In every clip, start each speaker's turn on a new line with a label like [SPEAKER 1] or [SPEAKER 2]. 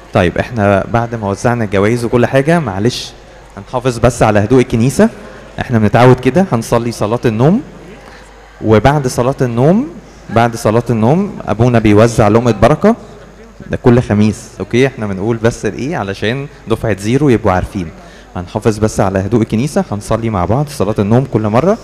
[SPEAKER 1] طيب احنا بعد ما وزعنا الجوائز وكل حاجه معلش هنحافظ بس على هدوء الكنيسه احنا بنتعود كده هنصلي صلاه النوم وبعد صلاه النوم بعد صلاه النوم ابونا بيوزع لقمه بركه ده كل خميس اوكي احنا بنقول بس الايه علشان دفعه زيرو يبقوا عارفين هنحافظ بس على هدوء الكنيسه هنصلي مع بعض صلاه النوم كل مره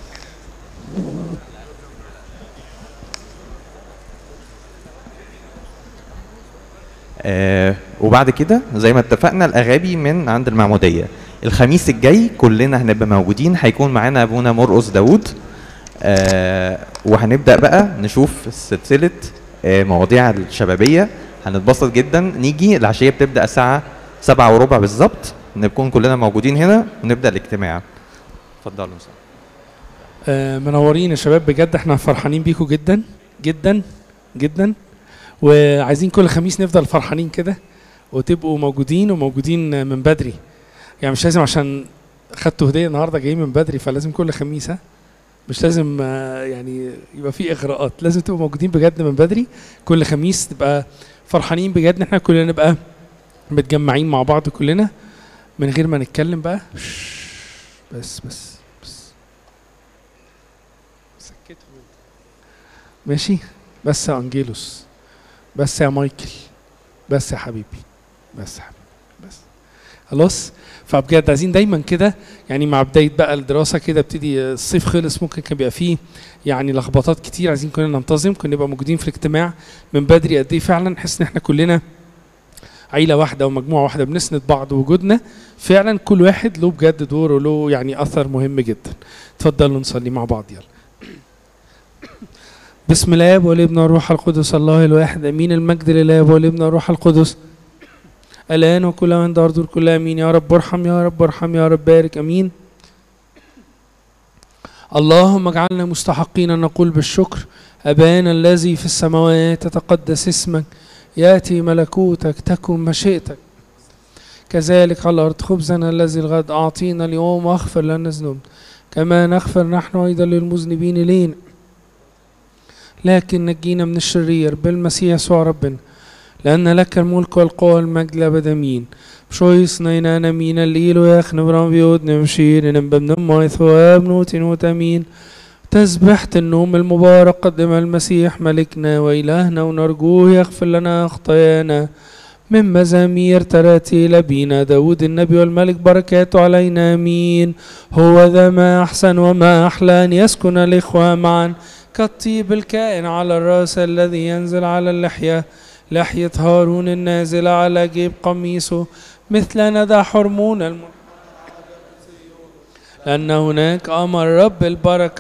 [SPEAKER 1] آه وبعد كده زي ما اتفقنا الاغابي من عند المعموديه الخميس الجاي كلنا هنبقى موجودين هيكون معانا ابونا مرقص داوود آه وهنبدا بقى نشوف سلسله آه مواضيع الشبابيه هنتبسط جدا نيجي العشيه بتبدا الساعه سبعة وربع بالظبط نكون كلنا موجودين هنا ونبدا الاجتماع اتفضلوا مساء.
[SPEAKER 2] آه، منورين يا شباب بجد احنا فرحانين بيكم جدا جدا جدا وعايزين كل خميس نفضل فرحانين كده وتبقوا موجودين وموجودين من بدري يعني مش لازم عشان خدتوا هديه النهارده جايين من بدري فلازم كل خميس ها مش لازم آه، يعني يبقى في اغراءات لازم تبقوا موجودين بجد من بدري كل خميس تبقى فرحانين بجد ان احنا كلنا نبقى متجمعين مع بعض كلنا من غير ما نتكلم بقى بس بس بس سكتهم انت ماشي بس يا انجيلوس بس يا مايكل بس يا حبيبي بس يا حبيبي بس خلاص فبجد عايزين دايما كده يعني مع بدايه بقى الدراسه كده ابتدي الصيف خلص ممكن كان بيبقى فيه يعني لخبطات كتير عايزين كلنا ننتظم كنا نبقى موجودين في الاجتماع من بدري قد ايه فعلا نحس ان احنا كلنا عيله واحده ومجموعه واحده بنسند بعض وجودنا فعلا كل واحد له بجد دور وله يعني اثر مهم جدا اتفضلوا نصلي مع بعض يلا بسم الله والابن والروح القدس الله الواحد امين المجد لله والابن والروح القدس الان وكل من دار كل امين يا رب ارحم يا رب ارحم يا رب بارك امين اللهم اجعلنا مستحقين ان نقول بالشكر ابانا الذي في السماوات تتقدس اسمك ياتي ملكوتك تكن مشيئتك كذلك على الارض خبزنا الذي الغد اعطينا اليوم واغفر لنا ذنوبنا كما نغفر نحن ايضا للمذنبين لينا لكن نجينا من الشرير بالمسيح يسوع ربنا لأن لك الملك والقوة والمجد لأبد أمين بشويس نينا مين الليل ويخ نبرم بيوت نمشير نبم نمو ثواب نوت نوت أمين تسبحة النوم المبارك قدم المسيح ملكنا وإلهنا ونرجوه يغفر لنا خطايانا من مزامير تراتيل بينا داود النبي والملك بركاته علينا أمين هو ذا ما أحسن وما أحلى أن يسكن الإخوة معا كالطيب الكائن على الرأس الذي ينزل على اللحية لحية هارون النازل على جيب قميصه مثل ندى حرمون الم... لأن هناك أمر رب البركة